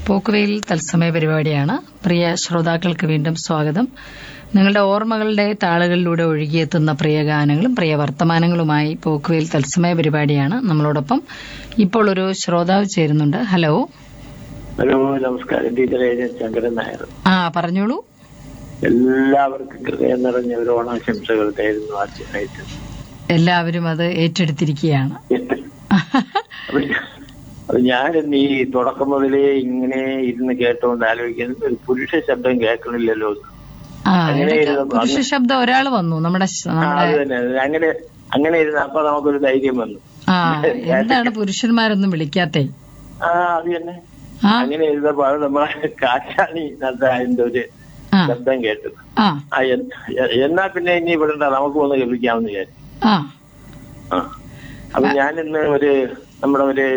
പോക്കുവെയിൽ തത്സമയ പരിപാടിയാണ് പ്രിയ ശ്രോതാക്കൾക്ക് വീണ്ടും സ്വാഗതം നിങ്ങളുടെ ഓർമ്മകളുടെ താളുകളിലൂടെ ഒഴുകിയെത്തുന്ന പ്രിയ ഗാനങ്ങളും പ്രിയ വർത്തമാനങ്ങളുമായി പോക്കുവെയിൽ തത്സമയ പരിപാടിയാണ് നമ്മളോടൊപ്പം ഇപ്പോൾ ഒരു ശ്രോതാവ് ചേരുന്നുണ്ട് ഹലോ ഹലോ നമസ്കാരം ടീച്ചറെ ഞാൻ ശങ്കരൻ നായർ ആ പറഞ്ഞോളൂ എല്ലാവർക്കും ഹൃദയം നിറഞ്ഞ ഒരു ഓണാശംസകൾ തരുന്നു ആദ്യമായിട്ട് എല്ലാവരും അത് ഏറ്റെടുത്തിരിക്കുകയാണ് അപ്പൊ അത് ഞാനിന്ന് ഈ തുടക്കം മുതലേ ഇങ്ങനെ ഇരുന്ന് കേട്ടോണ്ട് ആലോചിക്കുന്നത് ഒരു പുരുഷ ശബ്ദം കേൾക്കണില്ലല്ലോ എന്ന്. ആ അങ്ങനെ ഇടയ്ക്ക് ഇരുന്നപ്പോ പുരുഷ ശബ്ദം ഒരാൾ വന്നു നമ്മുടെ ശ- ആ, നമ്മുടെ അത് തന്നെ അത് അങ്ങനെ അങ്ങനെ ഇരുന്ന് അപ്പൊ നമുക്കൊരു ധൈര്യം വന്നു ആ എന്താണ് പുരുഷന്മാരൊന്നും വിളിക്കാത്തേ ആ അത് തന്നെ ആ അങ്ങനെ ഇരുന്നപ്പോ അത് നമ്മളെ കാറ്റാണി നദ്ദാന്റെ ഒരു ആ ശബ്ദം കേട്ടത് ആ ആ എൻ- എന്നാ പിന്നെ ഇനി ഇവിടെ നമുക്ക് ഒന്ന് കേൾപ്പിക്കാമെന്ന് വിചാരിച്ചു ആ ആ. അപ്പൊ ഞാനിന്ന് ഒരു നമ്മുടെ ഒരു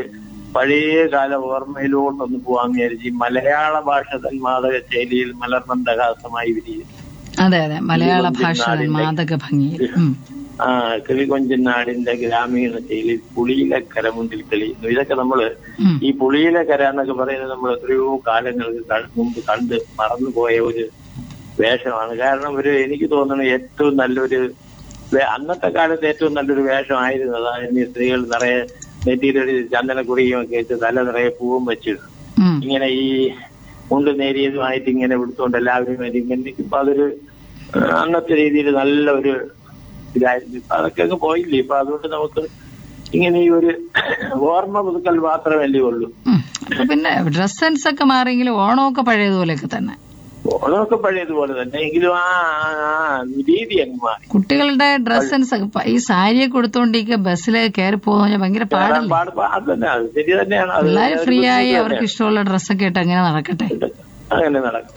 പഴയ കാല ഓർമ്മയിലോട്ടൊന്ന് പോവാന്ന് വിചാരിച്ചു ഈ മലയാള ഭാഷ തന്മാതക ശൈലിയിൽ മലർമന്ദഹാസമായി വിരിയും അതെ അതെ മലയാള കൊഞ്ചൻ ഭാഷ നാടിന്റെ- മാതക ഭംഗിയിൽ ഉം. ആ കിളികൊഞ്ചൻ നാടിന്റെ ഗ്രാമീണ ശൈലിയിൽ പുളിയിലെ കരമുണ്ടിൽ തെളിയുന്നു ഇതൊക്കെ നമ്മള് ഉം. ഈ പുളിയിലെ കര എന്നൊക്കെ പറയുന്നത് നമ്മൾ എത്രയോ കാലങ്ങൾക്ക് ക- മുമ്പ് കണ്ട് മറന്നുപോയ ഒരു വേഷമാണ് കാരണം ഒരു എനിക്ക് തോന്നുന്നു ഏറ്റവും നല്ലൊരു വേ- അന്നത്തെ കാലത്ത് ഏറ്റവും നല്ലൊരു വേഷമായിരുന്നു അതായത് ഈ സ്ത്രീകൾ നിറയെ നെറ്റിയിലൊരു ചന്ദനക്കുറിയും ഒക്കെ വെച്ച് തല നിറയെ പൂവും വെച്ച് ഉം. ഇങ്ങനെ ഈ മുണ്ട് നേരിയതുമായിട്ട് ഇങ്ങനെ വിടുത്തോണ്ട് എല്ലാവരും വരും. ഇങ്ങനെ ഇപ്പൊ അതൊരു ആ, അന്നത്തെ രീതിയിൽ നല്ല ഒരു ഇതായിരുന്നു ഇപ്പൊ അതൊക്കെ അങ്ങ് പോയില്ലേ ഇപ്പൊ അതുകൊണ്ട് നമുക്ക് ഇങ്ങനെ ഈ ഒരു ഓർമ്മ പുതുക്കൽ മാത്രമല്ലേ ഉള്ളൂ ഉം. അപ്പൊ പിന്നെ ഡ്രസ് സെൻസ് ഒക്കെ മാറിയെങ്കിലും ഓണമൊക്കെ പഴയതുപോലെയൊക്കെ തന്നെ ഓണമൊക്കെ പഴയതുപോലെ തന്നെ എങ്കിലും ആ ആ, ആ രീതി അങ്ങ് മാറി കുട്ടികളുടെ ഡ്രസ് സെൻസ് ഒക്കെ പ- ഈ സാരിയൊക്കെ കൊടുത്തോണ്ടിരിക്കുക ബസ്സിൽ കയറി പോകുന്ന ഭയങ്കര പാടല്ലേ പാട് പാ- അത് തന്നെ അത് ശരി തന്നെയാണ് അത് പിള്ളേർ ഒരു ഫ്രീ ആയി ബുദ്ധിമുട്ട് അവർക്ക് ഇഷ്ടമുള്ള ഡ്രസ്സൊക്കെ ഇട്ട് അങ്ങനെ നടക്കട്ടെ തന്നെയാണ്. അങ്ങനെ നടക്കും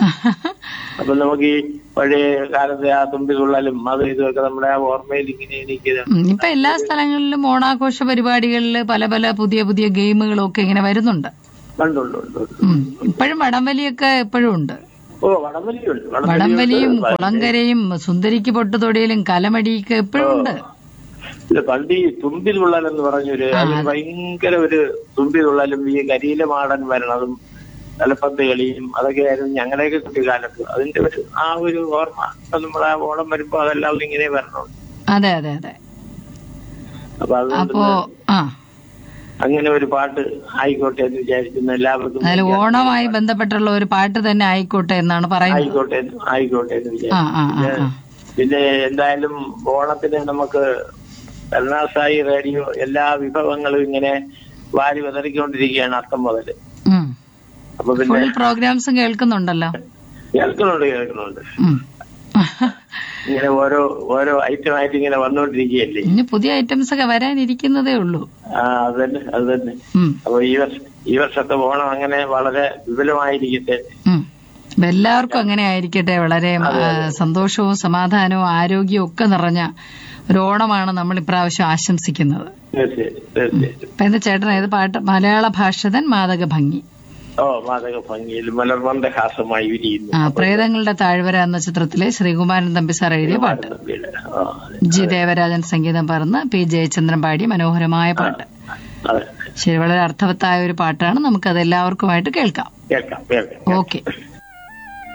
അപ്പൊ നമുക്ക് ഈ പഴയ കാലത്തെ ആ തുമ്പി തുള്ളലും അതും ഇതുമൊക്കെ നമ്മുടെ ആ ഓർമ്മയിൽ ഇങ്ങനെ എനിക്ക് ഉം. ഇപ്പൊ എല്ലാ സ്ഥലങ്ങളിലും ഓണാഘോഷ പരിപാടികളിൽ പല പല പുതിയ പുതിയ ഗെയിമുകളും ഒക്കെ ഇങ്ങനെ വരുന്നുണ്ട് കണ്ടുണ്ട് ഉണ്ട് ഉണ്ട്. ഉം. ഇപ്പോഴും വടംവലിയൊക്കെ എപ്പോഴും ഉണ്ട് ഓ വടംവലിയുണ്ട് വടംവലിയും വടംവലിയുണ്ട്. കുളങ്കരയും സുന്ദരിക്ക് പൊട്ടുതൊടിയിലും കലമടിയൊക്കെ എപ്പോഴും ഉണ്ട് ഇല്ല, പണ്ട് ഈ തുമ്പി തുള്ളൽ എന്ന് പറഞ്ഞൊരു അതിന് ഭയങ്കര ഒരു തുമ്പി തുള്ളലും ഈ കരിയില മാടൻ വരണതും തലപ്പന്ത് കളിയും അതൊക്കെ ആയിരുന്നു ഞങ്ങളുടെയൊക്കെ കുട്ടിക്കാലത്ത് അതിന്റെ ഒരു ആ ഒരു ഓർമ്മ ഇപ്പൊ നമ്മളെ ആ ഓണം വരുമ്പോ അതെല്ലാം ഇങ്ങനെ വരണുണ്ട് അതെ അതെ അതെ അപ്പൊ അതുകൊണ്ട് അപ്പോ ആ അങ്ങനെ ഒരു പാട്ട് ആയിക്കോട്ടെ എന്ന് വിചാരിക്കുന്ന എല്ലാവർക്കും അതിൽ ഓണവുമായി ബന്ധപ്പെട്ടുള്ള ഒരു പാട്ട് തന്നെ ആയിക്കോട്ടെ എന്നാണ് പറയുന്നത് ആയിക്കോട്ടെ എന്ന് ആയിക്കോട്ടെ എന്ന് ആ വിചാരിച്ചു ആ ആ ആ പിന്നെ എന്തായാലും ഓണത്തിന് നമുക്ക് കരുണാസായി റേഡിയോ എല്ലാ വിഭവങ്ങളും ഇങ്ങനെ വാരി വിതറിക്കൊണ്ടിരിക്കുകയാണ് അർത്ഥം മുതല് ഉം. അപ്പൊ പിന്നെ ഫുൾ പ്രോഗ്രാംസും കേൾക്കുന്നുണ്ടല്ലോ കേൾക്കുന്നുണ്ട് കേൾക്കുന്നുണ്ട് ഉം. ഇങ്ങനെ ഓരോ ഓരോ ഐറ്റം ആയിട്ട് ഇങ്ങനെ വന്നുകൊണ്ടിരിക്കുകയല്ലേ ഇനി പുതിയ ഐറ്റംസ് ഒക്കെ വരാനിരിക്കുന്നതേ ഉള്ളൂ ആ അത് തന്നെ അത് തന്നെ ഉം. അപ്പൊ ഈ വർഷം ഈ വർഷത്തെ ഓണം അങ്ങനെ വളരെ വിപുലമായിരിക്കട്ടെ ഉം. അപ്പൊ എല്ലാവർക്കും അങ്ങനെ ആയിരിക്കട്ടെ വളരെ ആ, സന്തോഷവും സമാധാനവും ആരോഗ്യവും ഒക്കെ നിറഞ്ഞ ഒരു ഓണമാണ് നമ്മൾ ഇപ്രാവശ്യം ആശംസിക്കുന്നത് തീർച്ചയായിട്ടും തീർച്ചയായിട്ടും അപ്പൊ എന്താ ചേട്ടൻ ഏത് പാട്ട് മലയാള ഭാഷതൻ മാതക ഭംഗി ഓ മാതക ഭംഗിയിൽ മലർമന്ദഹാസമായി വിരിയുന്നു ആ പ്രേതങ്ങളുടെ താഴ്വര എന്ന ചിത്രത്തിലെ ശ്രീകുമാരൻ തമ്പി സാർ എഴുതിയ പാട്ട് ആ, അതെ. ജി ദേവരാജൻ സംഗീതം പറഞ്ഞ് പി ജയചന്ദ്രൻ പാടിയ മനോഹരമായ പാട്ട് അതെ ശരി വളരെ അർത്ഥവത്തായ ഒരു പാട്ടാണ് നമുക്കത് എല്ലാവർക്കുമായിട്ട് കേൾക്കാം കേൾക്കാം കേൾക്കാം ഓക്കെ